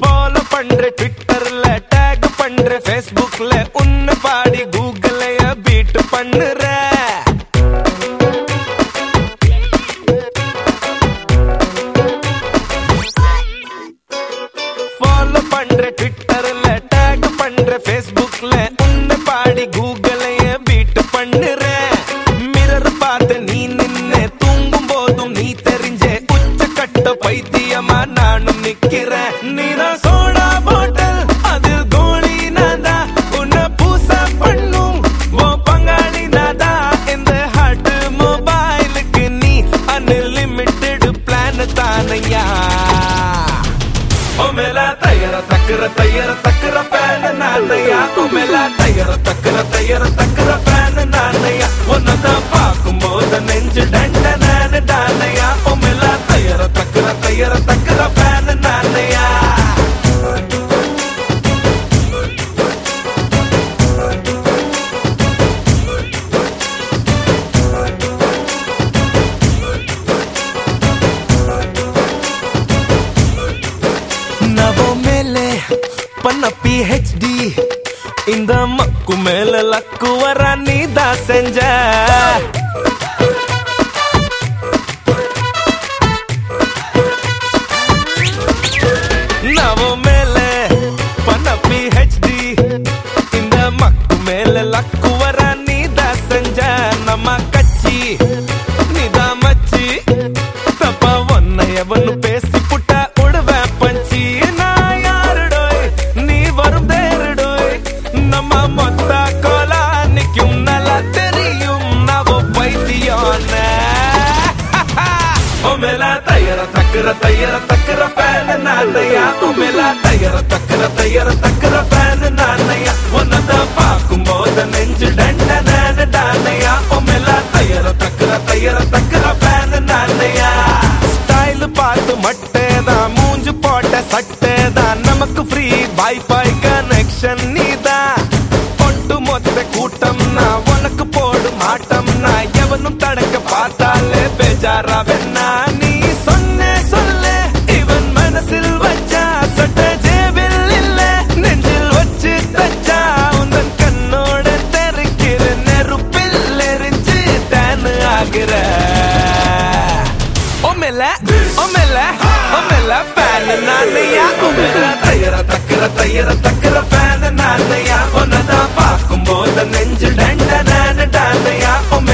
follow பண்ற ட்விட்டர்ல take பண்ற ஃபேஸ்புக்ல உன்னை பாடி கூகுளைய பீட் பண்ணுற ஃபாலோ பண்ற ட்விட்டர்ல டேக் பண்ற ஃபேஸ்புக்ல உன்னை பாடி கூகுளைய பீட் பண்ணுற மிரர் பார்த்து நீ நின்னு தூங்கும் போதும் நீ தெரிஞ்ச உச்சக்கட்ட பைத்தியமா நானும் நிக்கிறேன் நீதான் சோடா பாட்டில் அதில் கோழி நாதா உன்னை பூச பண்ணும் ஓ பங்காளி நாதா இந்த ஹார்ட் மொபைலுக்கு நீ அன்லிமிட்டெட் பிளான் தானையா ಒಮ್ಮೆಲ ತಯ್ಯರ ತಕ್ಕರ ತಯ್ಯರ ತಕ್ಕರ ಫ್ಯಾನ್ ನಾನಯ್ಯ ಒಮ್ಮೆಲ ತಯ್ಯರ ತಕ್ಕರ ತಯ್ಯರ ತಕ್ಕರ ಫ್ಯಾನ್ ನಾನಯ್ಯ ஒன்னத பார்க்கும்போது நெஞ்சு டண்ட நானு டானையா ஒம்மெல தய்யர தக்கர தய்யர தக்கர ஃபேன் நானையா ನವೋ ಮೇಲೆ ಪನ್ನ ಪಿ ಹೆಚ್ ಡಿ இந்த மக்கு மேல லக்கு வர நீதா செஞ்ச நவோ மேல பன்ன பி ஹெச் டி இந்த மக்கு மேல லக்கு வர நீதா செஞ்ச நம்ம கட்சி நீதா மச்சி தப்பா ஒன்ன எவனு பேசி புட்ட உடுவேன் பஞ்சி நான் யாருடோய் நீ வரும் தேருடோய் நம்ம மொத்த கோலா நிக்கும் நல்லா தெரியும் நவ பைத்தியான ಒಮ್ಮೆಲ ತಯ್ಯರ ತಕ್ಕರ ತಯ್ಯರ ತಕ್ಕರ ಫ್ಯಾನ್ ನಾನಯ್ಯ ಒಮ್ಮೆಲ ತಯ್ಯರ ತಕ್ಕರ ತಯ್ಯರ ತಕ್ಕರ ಫ್ಯಾನ್ ನಾನಯ್ಯ ஒன்னத பார்க்கும்போது நெஞ்சு டண்ட நானு டானையா ஒம்மெல தய்யர தக்கர தய்யர தக்கர ஃபேன் நானையா ஸ்டைல் பார்த்து மட்டேதான் மூஞ்சு போட்ட சட்டேதான் நமக்கு ஃப்ரீ வைஃபை கனெக்ஷன் நீதான் ஒட்டு மொத்த கூட்டம் நான் உனக்கு போடு மாட்டம் நான் எவனும் தடக்க பார்த்தாலே பேஜாரா வெண்ணா நீ சொன்ன சொல்ல இவன் மனசில் வச்சா சட்ட ஜேபில் இல்ல நெஞ்சில் வச்சு தச்சா உந்தன் கண்ணோட தெருக்கிற நெருப்பில் எரிஞ்சு டேனு ஆகிற ஒம்மெல ஒம்மெல ஒம்மெல ஃபேன் நானையா ஒம்மெல தய்யர தக்கர தய்யர தக்கர ஃபேன் நானையா உன்னதான் பார்க்கும்போது நெஞ்சு டண்ட நானு டானையா ஒம்மெல